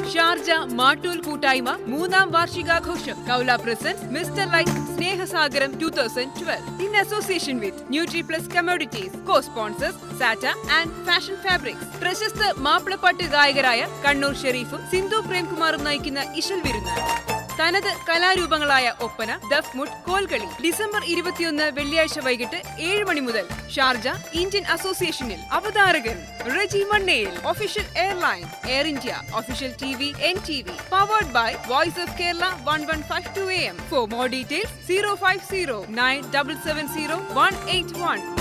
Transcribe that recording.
Sharjah Mattool കൂട്ടായ്മ മൂന്നാം വാർഷികാഘോഷം കൗല present mister life Snehasagaram two thousand twelve in association with nutri plus commodities co sponsors സാറ്റ ആൻഡ് ഫാഷൻ ഫാബ്രിക്സ് പ്രശസ്ത മാപ്പിളപ്പാട്ട് ഗായകരായ കണ്ണൂർ ഷെരീഫും സിന്ധു പ്രേംകുമാറും നയിക്കുന്ന ഇശൽ വിരുന്ന് തനത് കലാരൂപങ്ങളായ ഒപ്പന ദഫ്മുട്ട് കോൽകളി ഡിസംബർ ഇരുപത്തിയൊന്ന് വെള്ളിയാഴ്ച വൈകിട്ട് ഏഴ് മണി മുതൽ ഷാർജ ഇന്ത്യൻ അസോസിയേഷനിൽ അവതാരകൻ Reji Mannel official airline Air India official T V N T V powered by voice of Kerala one one five two M for more details zero five zero nine double seven zero one eight one